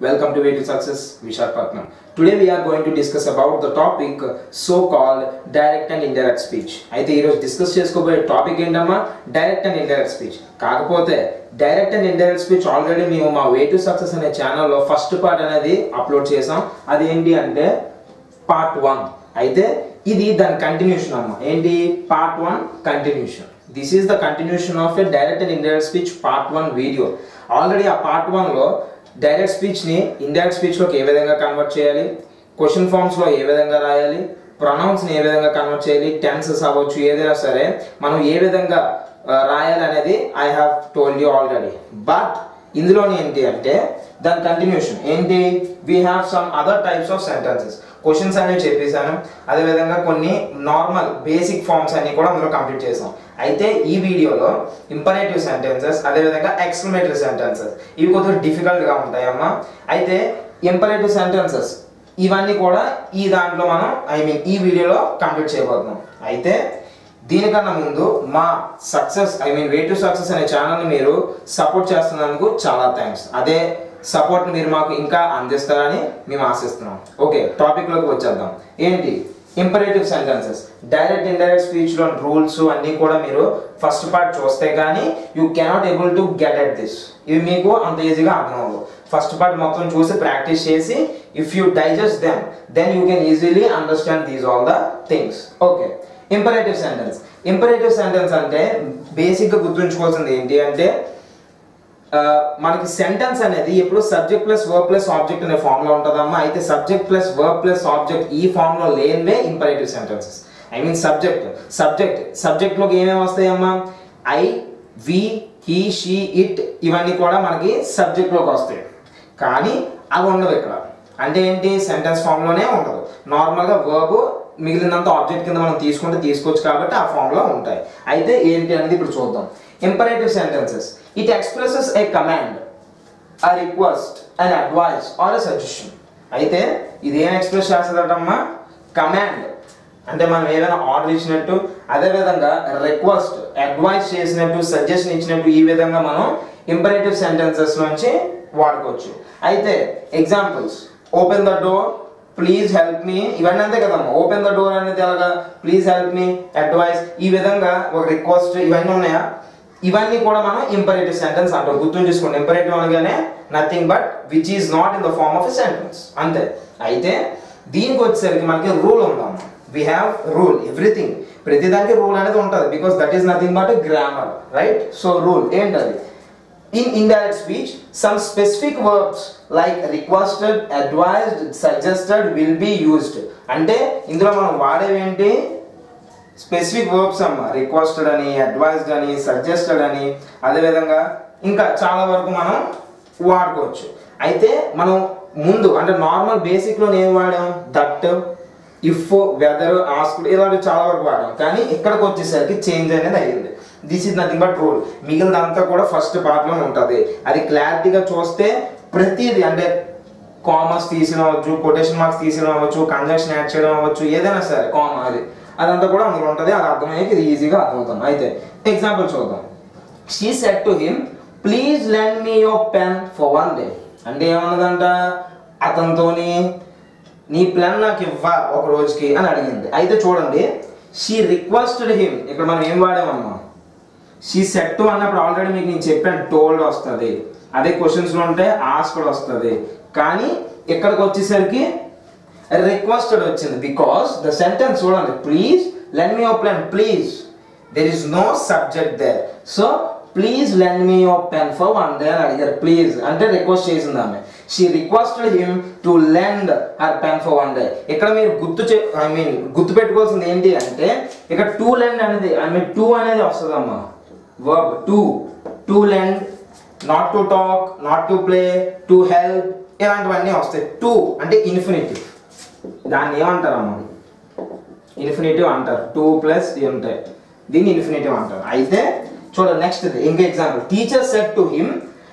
Welcome to Way to Success, Vishakhapatnam. Today we are going to discuss about the topic so-called direct and indirect speech. అయితే ఈరోజు discuss చేసుకోబోయే topic ఏంటమ్మా direct and indirect speech కాకపోతే direct and indirect speech already మేము మా వే to success అనే ఛానల్లో first part అనేది అప్లోడ్ చేసాం అది ఏంటి అంటే పార్ట్ వన్ అయితే ఇది దాని కంటిన్యూషన్ అమ్మ ఏంటి part one continuation this is the continuation of a direct and indirect speech part one video already ఆ పార్ట్ వన్లో డైరెక్ట్ స్పీచ్ని ఇండైరెక్ట్ స్పీచ్లోకి ఏ విధంగా కన్వర్ట్ చేయాలి క్వశ్చన్ ఫామ్స్లో ఏ విధంగా రాయాలి ప్రొనౌన్స్ని ఏ విధంగా కన్వర్ట్ చేయాలి టెన్సెస్ అవ్వచ్చు ఏదైనా సరే మనం ఏ విధంగా ఆ, రాయాలి అనేది I have told you already but ఇందులోని ఏంటి అంటే దాని కంటిన్యూషన్ ఏంటి we have some other types of sentences questions అనేవి చెప్పేశాను అదేవిధంగా కొన్ని నార్మల్ బేసిక్ ఫార్మ్స్ అన్ని కూడా అందులో కంప్లీట్ చేసాం అయితే ఈ వీడియోలో ఇంపరేటివ్ సెంటెన్సెస్ అదేవిధంగా ఎక్స్క్లమేటరీ సెంటెన్సెస్ ఇవి కొద్దిగా డిఫికల్ట్గా ఉంటాయమ్మా అయితే ఇంపరేటివ్ సెంటెన్సెస్ ఇవన్నీ కూడా ఈ దాంట్లో మనం ఐ మీన్ ఈ వీడియోలో కంప్లీట్ చేయబోతున్నాం అయితే దీనికన్నా ముందు మా success I mean way to success అనే ఛానల్ని మీరు సపోర్ట్ చేస్తున్నందుకు చాలా థ్యాంక్స్ అదే సపోర్ట్ మీరు మాకు ఇంకా అందిస్తారని మేము ఆశిస్తున్నాం ఓకే టాపిక్లోకి వచ్చేద్దాం ఏంటి ఇంపరేటివ్ సెంటెన్సెస్ డైరెక్ట్ ఇండైరెక్ట్ స్పీచ్లో రూల్స్ అన్నీ కూడా మీరు ఫస్ట్ పార్ట్ చూస్తే కానీ you cannot able to get at this ఇవి మీకు అంత ఈజీగా అర్థం అవ్వదు ఫస్ట్ పార్ట్ మొత్తం చూసి ప్రాక్టీస్ చేసి if you digest them then you can easily understand these all the things okay imperative sentence imperative sentence అంటే బేసిక్గా గుర్తుంచుకోవాల్సింది ఏంటి అంటే ఆ, మనకి సెంటెన్స్ అనేది ఎప్పుడు subject plus verb plus object అనే ఫామ్ లో ఉంటుందమ్మా అయితే subject plus verb plus object ఈ ఫామ్ లో లేనివే imperative sentences I mean subject subject subject లోకి ఏమేమి వస్తాయమ్మా I we he she it ఇవన్నీ కూడా మనకి సబ్జెక్ట్ లోకి వస్తాయి కానీ అవి ఉండవు ఇక్కడ అంటే ఏంటి సెంటెన్స్ ఫామ్ లోనే ఉండదు నార్మల్ గా వర్బ్ మిగిలినంత ఆబ్జెక్ట్ కింద మనం తీసుకుంటే తీసుకోవచ్చు కాబట్టి ఆ ఫామ్ లో ఉంటాయి అయితే ఏంటి అనేది ఇప్పుడు చూద్దాం imperative sentences it expresses a command a request an advice or a suggestion అయితే ఇది ఏం ఎక్స్ప్రెస్ చేస్తుందటమ్మా కమాండ్ అంటే మనం ఏదైనా ఆర్డర్ ఇచ్చినట్టు అదేవిధంగా రిక్వెస్ట్ అడ్వైస్ చేసినట్టు సజెషన్ ఇచ్చినట్టు ఈ విధంగా మనం ఇంపరేటివ్ సెంటెన్సెస్ నుంచి వాడుకోవచ్చు అయితే examples open the door please help me ఇవన్నీ అంతే కదమ్మా ఓపెన్ ద డోర్ అనేది ఎలాగా ప్లీజ్ హెల్ప్ మీ అడ్వైస్ ఈ విధంగా ఒక రిక్వెస్ట్ ఇవన్నీ ఉన్నాయా ఇవన్నీ కూడా మనం ఇంపరేటివ్ సెంటెన్స్ అంటాం గుర్తుంచేసుకోండి ఇంపరేటివ్ అనగానే nothing but which is not in the form of a sentence అంతే అయితే దీనికి వచ్చేసరికి మనకి రూల్ ఉందాం వీ హ్యావ్ రూల్ ఎవ్రీథింగ్ ప్రతిదానికి రూల్ అనేది ఉంటుంది because that is nothing but grammar right so rule ఏంటది In indirect speech, some specific verbs like requested, advised, suggested will be used. అంటే ఇందులో మనం వాడేవి ఏంటి స్పెసిఫిక్ వర్బ్స్ అమ్మ రిక్వెస్టెడ్ అని అడ్వైజ్డ్ అని సజెస్టెడ్ అని అదేవిధంగా ఇంకా చాలా వరకు మనం వాడుకోవచ్చు అయితే మనం ముందు అంటే నార్మల్ బేసిక్లో ఏం వాడాం దట్ ఇఫ్ వెదర్ ఆస్క్డ్ ఇలాంటివి చాలా వరకు వాడాం కానీ ఇక్కడికి వచ్చేసరికి చేంజ్ అనేది అయ్యింది this is nothing but rule మిగిలినంతా కూడా ఫస్ట్ పార్ట్లోనే ఉంటుంది అది క్లారిటీగా చూస్తే ప్రతిదీ అంటే కామర్స్ తీసిన అవ్వచ్చు కొటేషన్ మార్క్స్ తీసిన అవ్వచ్చు కంజక్షన్ యాడ్ చేయడం అవ్వచ్చు ఏదైనా సరే కామన్ అది అదంతా కూడా అందులో ఉంటుంది అది అర్థమయ్యేకి ఇది ఈజీగా అర్థమవుతుంది అయితే ఎగ్జాంపుల్ చూద్దాం she said to him please lend me your pen for one day అంటే ఏమన్నదంట అతనితోని నీ ప్లాన్ నాకు ఇవ్వ ఒక రోజుకి అని అడిగింది అయితే చూడండి షీ రిక్వెస్టెడ్ హిమ్ ఇక్కడ మనం ఏం వాడామమ్మా షీ సెట్ టు అన్నప్పుడు ఆల్రెడీ మీకు నేను చెప్పాను టోల్డ్ వస్తుంది అదే క్వశ్చన్స్లో ఉంటే ఆస్క్డ్ వస్తుంది కానీ ఇక్కడికి వచ్చేసరికి రిక్వెస్టెడ్ వచ్చింది బికాస్ ద సెంటెన్స్ చూడండి please lend me your plan please there is no subject there so please lend me your pen for one day అని అడిగారు ప్లీజ్ అంటే రిక్వెస్ట్ చేసింది ఆమె she requested him to lend her pen for one day ఇక్కడ మీరు గుర్తు చే I mean గుర్తు పెట్టుకోవాల్సింది ఏంటి అంటే ఇక్కడ టూ లెండ్ అనేది ఐ మీన్ టూ అనేది వస్తుందమ్మా verb to to lend not to talk not to play to help ఇలాంటివన్నీ వస్తాయి టు అంటే ఇన్ఫినిటివ్ దాన్ని ఏమంటారమ్మా ఇన్ఫినిటివ్ అంటారు టూ ప్లస్ ఉంటాయి దీన్ని ఇన్ఫినిటివ్ అంటారు అయితే చూడండి నెక్స్ట్ ఇంకో example teacher said to him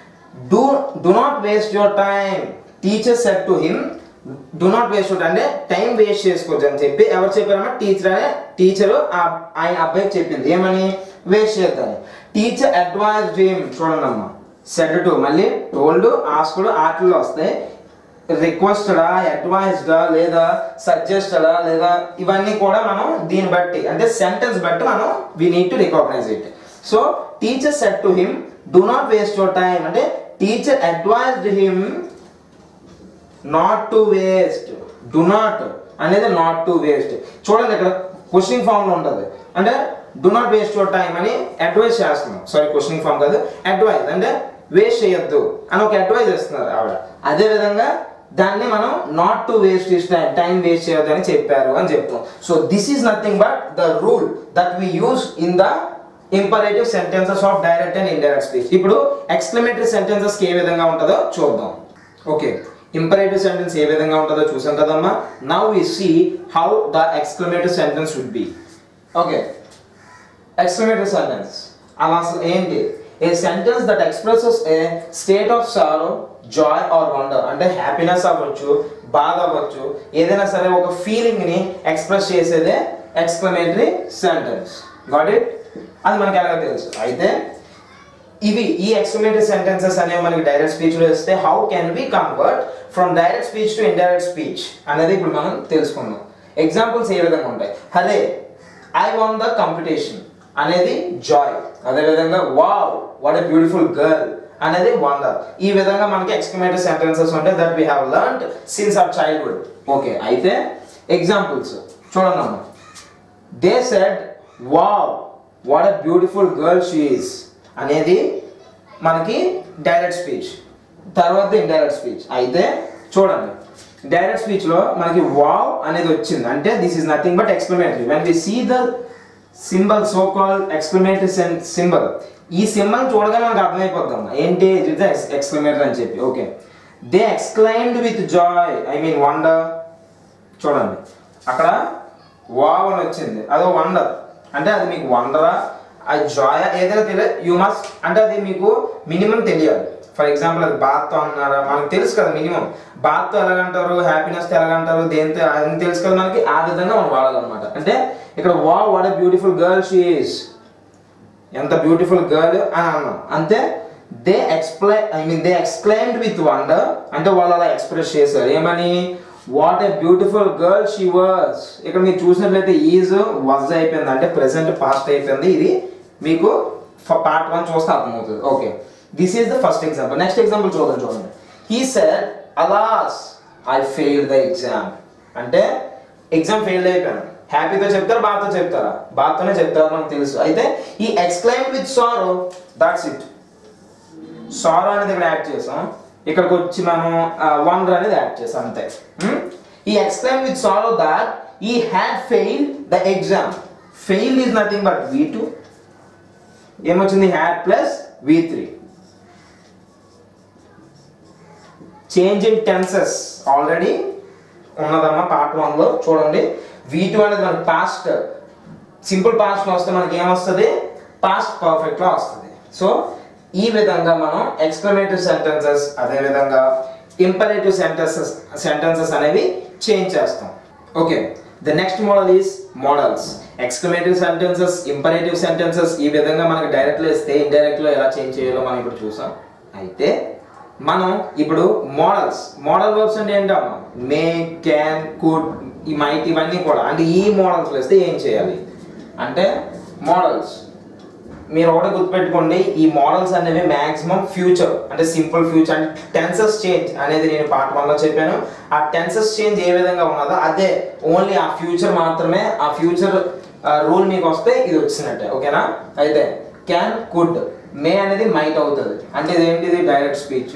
do do not waste your time teacher said to him do not waste your అంటే టైం వేస్ట్ చేసుకోవచ్చు అని చెప్పి ఎవరు చెప్పారమ్మా టీచర్ అనే టీచర్ ఆయన అబ్బాయికి చెప్పింది ఏమని వేస్ట్ చేద్దాని టీచర్ అడ్వైజ్ హిమ్ చూడండి అమ్మా సెట్ టు మళ్ళీ టోల్డ్ ఆస్కుడు ఆటల్లో వస్తాయి రిక్వెస్టడా అడ్వైజ్డా లేదా సజెస్టడా లేదా ఇవన్నీ కూడా మనం దీన్ని బట్టి అంటే సెంటెన్స్ బట్టి మనం we need to recognize it so teacher said to him do not waste your time అంటే teacher advised him not to waste do not అనేది నాట్ టు వేస్ట్ చూడండి ఇక్కడ క్వశ్చనింగ్ ఫామ్ లో ఉంటుంది అంటే do not waste your time అని advise చేస్తున్నాం sorry questioning form కాదు అడ్వైజ్ అంటే వేస్ట్ చేయొద్దు అని ఒక అడ్వైజ్ ఇస్తున్నారు ఆవిడ అదే విధంగా దాన్ని మనం not to waste is time time waste చేయొద్దు అని చెప్పారు అని చెప్తాం so this is nothing but the rule that we use in the imperative sentences of direct and indirect speech ఇప్పుడు ఎక్స్క్లమేటరీ సెంటెన్సెస్ ఏ విధంగా ఉంటుందో చూద్దాం ఓకే ఇంపరేటివ్ సెంటెన్స్ ఏ విధంగా ఉంటుందో చూసాం కదమ్మా now we see how the exclamative sentence would be okay exclamatory sentence అలా అసలు ఏంటి a sentence that expresses a state of sorrow joy or wonder అంటే హ్యాపీనెస్ అవ్వచ్చు బాధ అవ్వచ్చు ఏదైనా సరే ఒక ఫీలింగ్ ని ఎక్స్ప్రెస్ చేసేదే ఎక్స్క్లమేటరీ సెంటెన్స్ గాట్ ఇట్ అది మనకి ఎలాగో తెలుసు అయితే ఇవి ఈ ఎక్స్క్లమేటరీ సెంటెన్సెస్ అనేవి మనకి డైరెక్ట్ స్పీచ్ లో ఇస్తే how can be convert from direct speech to indirect speech అనేది ఇప్పుడు మనం తెలుసుకుందాం ఎగ్జాంపుల్స్ ఏ విధంగా ఉంటాయి hurray I want the competition అనేది జాయ్ అదే విధంగా wow what a beautiful girl అనేది వండర్ ఈ విధంగా మనకి ఎక్స్క్లమేటరీ సెంటెన్సెస్ ఉంటాయి that we have learn since our childhood okay అయితే ఎగ్జాంపుల్స్ చూడండి అమ్మా they said wow what a beautiful girl she is అనేది మనకి డైరెక్ట్ స్పీచ్ తర్వాత ఇండైరెక్ట్ స్పీచ్ అయితే చూడండి డైరెక్ట్ స్పీచ్ లో మనకి వావ్ అనేది వచ్చింది అంటే this is nothing but exclamatory when we see the symbol so call exclamatory symbol ఈ సింబల్ చూడగానే మనకు అర్థమైపోద్దాం ఏంటి ఎక్స్ప్లమేటరీ అని చెప్పి okay they exclaimed with joy I mean wonder చూడండి అక్కడ వావ్ అని వచ్చింది అదో వండర్ అంటే అది మీకు వండరా అది జాయ్ ఏదైనా తెలియదు యూ మస్ట్ అంటే అది మీకు మినిమం తెలియాలి ఫర్ ఎగ్జాంపుల్ అది బాత్తో అన్నారా మనకు తెలుసు కదా మినిమం బాత్తో ఎలాగంటారు హ్యాపీనెస్ ఎలాగంటారు దేంతో అది తెలుసు కదా మనకి ఆ విధంగా మనం వాడాలన్నమాట అంటే ఇక్కడ వా what a beautiful girl she is ఎంత బ్యూటిఫుల్ గర్ల్ అని అన్నాం అంతే they explain I mean they exclaimed with wonder అంటే వాళ్ళు అలా ఎక్స్ప్రెస్ చేశారు ఏమని what a beautiful girl she was ఇక్కడ మీరు చూసినట్లయితే ఈజ్ వజ్ అయిపోయింది అంటే ప్రెసెంట్ పాస్ట్ అయిపోయింది ఇది మీకు పార్ట్ వన్ చూస్తే అర్థమవుతుంది okay this is the first example next example చూడండి చూడండి he said alas I fail the exam అంటే ఎగ్జామ్ ఫెయిల్ అయిపోయాను హ్యాపీతో చెప్తారా బాధతో చెప్తారా బాధతోనే చెప్తారు మనకు తెలుసు అయితే ఈ exclaim with sorrow that's it sorrow అనేది ఇక్కడ యాడ్ చేసాం ఇక్కడికి వచ్చి మనం వండర్ అనేది యాడ్ చేసాం అంతే Hmm? He exclaim with sorrow that he had fail the exam fail is nothing but V two ఏమొచ్చింది had plus V three change in tenses already ఉన్నదమ్మా పార్ట్ వన్లో చూడండి వి టూ అనేది మనకి పాస్ట్ సింపుల్ పాస్ట్లో వస్తే మనకి ఏమొస్తుంది పాస్ట్ పర్ఫెక్ట్లో వస్తుంది సో ఈ విధంగా మనం ఎక్స్ప్లమేటివ్ సెంటెన్సెస్ అదే విధంగా ఇంపరేటివ్ సెంటెన్సెస్ సెంటెన్సెస్ అనేవి చేంజ్ చేస్తాం okay the next modal is modals exclamative sentences imperative sentences ఈ విధంగా మనకి డైరెక్ట్లో ఇస్తే ఇండైరెక్ట్లో ఎలా చేంజ్ చేయాలో మనం ఇప్పుడు చూసాం అయితే మనం ఇప్పుడు మోడల్స్ మోడల్ వర్బ్స్ అంటే ఏంటమ్మా మే క్యాన్ కుడ్ ఈ మైట్ ఇవన్నీ కూడా అంటే ఈ మోడల్స్ వేస్తే ఏం చేయాలి అంటే మోడల్స్ మీరు ఒకటి గుర్తుపెట్టుకోండి ఈ మోడల్స్ అనేవి మాక్సిమం ఫ్యూచర్ అంటే సింపుల్ ఫ్యూచర్ అంటే టెన్సెస్ చేంజ్ అనేది నేను పార్ట్ వన్లో చెప్పాను ఆ టెన్సెస్ చేంజ్ ఏ విధంగా ఉన్నదో అదే ఓన్లీ ఆ ఫ్యూచర్ మాత్రమే ఆ ఫ్యూచర్ రూల్ మీకు వస్తే ఇది వచ్చినట్టే ఓకేనా అయితే క్యాన్ కుడ్ మే అనేది మైట్ అవుతుంది అంటే ఇదేంటిది డైరెక్ట్ స్పీచ్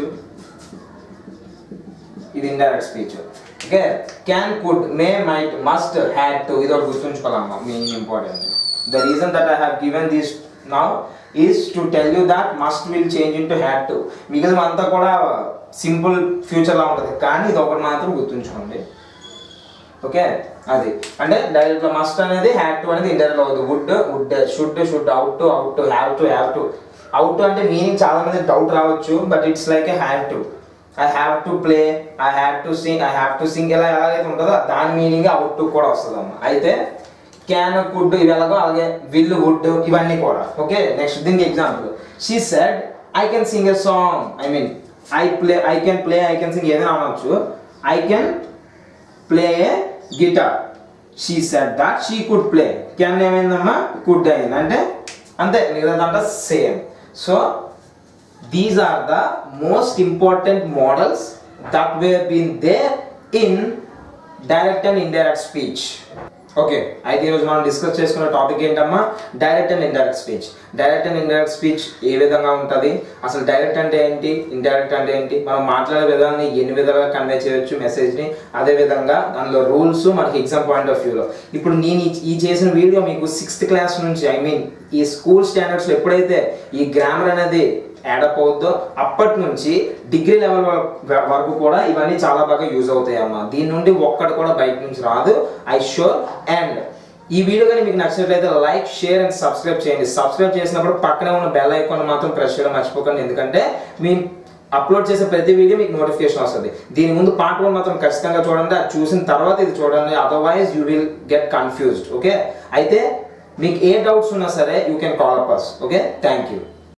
ఇది indirect speech okay can could may might must had to ఇది ఒకటి గుర్తుంచుకోవాలమ్మా main important the reason that I have given this now is to tell you that must will change in to had to మిగిలిన అంతా కూడా simple ఫ్యూచర్లా ఉంటుంది కానీ ఇది ఒకటి మాత్రం గుర్తుంచుకోండి ఓకే అది అంటే డైరెక్ట్ మస్ట్ అనేది హ్యాడ్ టు అనేది ఇండైరెక్ట్ అవుతుంది would would should should ought to ought to have to have to ought to అంటే మీనింగ్ చాలా మంది డౌట్ రావచ్చు but it's like a have to I have to play I have to sing I have to sing ఇలా ఎలాగైతే ఉంటుందో దాని meaning out to కూడా వస్తుంది అమ్మ అయితే క్యాన్ కుడ్ ఇవి ఎలాగో అలాగే విల్ వుడ్ ఇవన్నీ కూడా ఓకే నెక్స్ట్ దీనికి example she said I can sing a song I mean I play I can play I can sing ఏదైనా అనవచ్చు I can play a guitar she said that she could play can ఏమైందమ్మా could అయింది అంటే అంతే మిగతాదంతా same so these are the most important modals that were been there in direct and indirect speech okay అయితే ఈరోజు మనం discuss చేసుకున్న topic ఏంటమ్మా direct and indirect speech direct and indirect speech ఏ విధంగా ఉంటుంది అసలు డైరెక్ట్ అంటే ఏంటి ఇండైరెక్ట్ అంటే ఏంటి మనం మాట్లాడే విధాన్ని ఎన్ని విధాలుగా కన్వే చేయొచ్చు మెసేజ్ని అదే విధంగా దానిలో రూల్స్ మనకి ఎగ్జామ్ పాయింట్ ఆఫ్ వ్యూలో ఇప్పుడు నేను ఈ- ఈ చేసిన వీడియో మీకు సిక్స్త్ క్లాస్ నుంచి ఐ మీన్ ఈ స్కూల్ స్టాండర్డ్స్లో ఎప్పుడైతే ఈ గ్రామర్ అనేది యాడప్ అవుద్దో అప్పటి నుంచి డిగ్రీ లెవెల్ వరకు కూడా ఇవన్నీ చాలా బాగా యూజ్ అవుతాయి అమ్మా దీని నుండి ఒక్కటి కూడా బయట నుంచి రాదు ఐ షూర్ అండ్ ఈ వీడియో కానీ మీకు నచ్చినట్లయితే లైక్ షేర్ అండ్ సబ్స్క్రైబ్ చేయండి సబ్స్క్రైబ్ చేసినప్పుడు పక్కనే ఉన్న బెల్ ఐకాన్ మాత్రం ప్రెస్ చేయడం మర్చిపోకండి ఎందుకంటే మీ అప్లోడ్ చేసే ప్రతి వీడియో మీకు నోటిఫికేషన్ వస్తుంది దీని ముందు పార్ట్ వన్ మాత్రం ఖచ్చితంగా చూడండి అది చూసిన తర్వాత ఇది చూడండి otherwise you will get confused okay అయితే మీకు ఏ డౌట్స్ ఉన్నా సరే you can call up us okay thank you